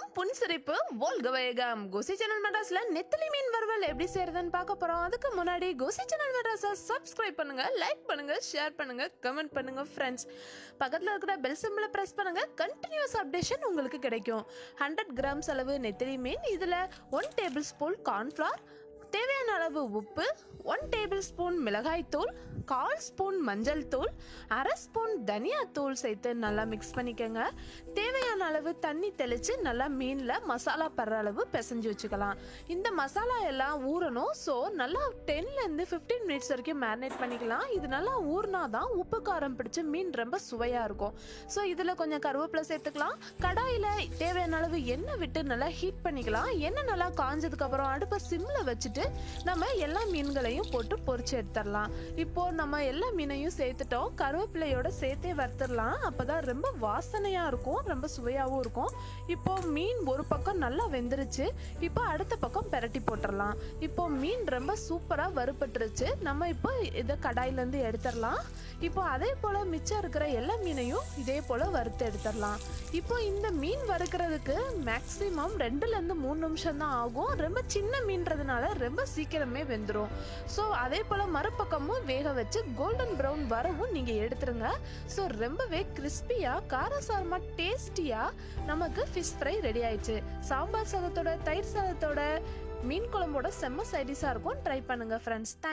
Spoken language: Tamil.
வணக்கம் புன்சிரிப்பு வாழ்க வேகம் கோசி சேனல் மெட்ராஸ்ல நெத்தலி மீன் வறுவல் எப்படி செய்யறதுன்னு பார்க்க போறோம் அதுக்கு முன்னாடி கோசி சேனல் மெட்ராஸை சப்ஸ்கிரைப் பண்ணுங்க லைக் பண்ணுங்க ஷேர் பண்ணுங்க கமெண்ட் பண்ணுங்க ஃப்ரெண்ட்ஸ் பக்கத்தில் இருக்கிற பெல் சிம்பிளை ப்ரெஸ் பண்ணுங்க கண்டினியூஸ் அப்டேஷன் உங்களுக்கு கிடைக்கும் ஹண்ட்ரட் கிராம்ஸ் அளவு நெத்திலி மீன் இதில் ஒன் டேபிள் ஸ்பூன் கார்ன்ஃப்ளவர் தேவையான அளவு உப்பு ஒன் டேபிள் ஸ்பூன் மிளகாய்த்தூள் கால் ஸ்பூன் மஞ்சள் தூள் அரை ஸ்பூன் தனியாத்தூள் சேர்த்து நல்லா மிக்ஸ் பண்ணிக்கோங்க தேவையான அளவு தண்ணி தெளித்து நல்லா மீனில் மசாலா படுற அளவு பிசைஞ்சு வச்சுக்கலாம் இந்த மசாலா எல்லாம் ஊறணும் ஸோ நல்லா டென்லேருந்து ஃபிஃப்டீன் மினிட்ஸ் வரைக்கும் மேரினேட் பண்ணிக்கலாம் இது நல்லா ஊறினா தான் உப்பு காரம் பிடிச்சி மீன் ரொம்ப சுவையாக இருக்கும் ஸோ இதில் கொஞ்சம் கருவேப்பிலை சேர்த்துக்கலாம் கடாயில் தேவையான அளவு எண்ணெய் விட்டு நல்லா ஹீட் பண்ணிக்கலாம் எண்ணெய் நல்லா காஞ்சதுக்கப்புறம் அடுப்பை சிம்மில் வச்சுட்டு நம்ம எல்லா மீன்களையும் போட்டு பொரிச்சு எடுத்துடலாம் இப்போ நம்ம எல்லா மீனையும் சேர்த்துட்டோம் கருவேப்பிலையோட சேர்த்தே வறுத்துடலாம் அப்பதான் ரொம்ப வாசனையா இருக்கும் ரொம்ப சுவையாகவும் இருக்கும் இப்போ மீன் ஒரு பக்கம் நல்லா வெந்துருச்சு இப்போ அடுத்த பக்கம் பெரட்டி போட்டுடலாம் இப்போ மீன் ரொம்ப சூப்பரா வறுபட்டுருச்சு நம்ம இப்போ இதை கடாயிலேருந்து எடுத்துடலாம் இப்போ அதே போல மிச்சம் இருக்கிற எல்லா மீனையும் இதே போல வறுத்து எடுத்துடலாம் இப்போ இந்த மீன் வறுக்கிறதுக்கு மேக்ஸிமம் ரெண்டுல இருந்து மூணு நிமிஷம் தான் ஆகும் ரொம்ப சின்ன மீன்றதுனால ரொம்ப சீக்கிரமே வெந்துடும் ஸோ அதே போல மறுபக்கமும் வேக வச்சு கோல்டன் ப்ரௌன் வரவும் நீங்க எடுத்துருங்க ஸோ ரொம்பவே கிறிஸ்பியா காரசாரமா டேஸ்டியா நமக்கு ஃபிஷ் ஃப்ரை ரெடி ஆயிடுச்சு சாம்பார் சாதத்தோட தயிர் சாதத்தோட மீன் குழம்போட செம்ம சைடிஷாக இருக்கும் ட்ரை பண்ணுங்க ஃப்ரெண்ட்ஸ்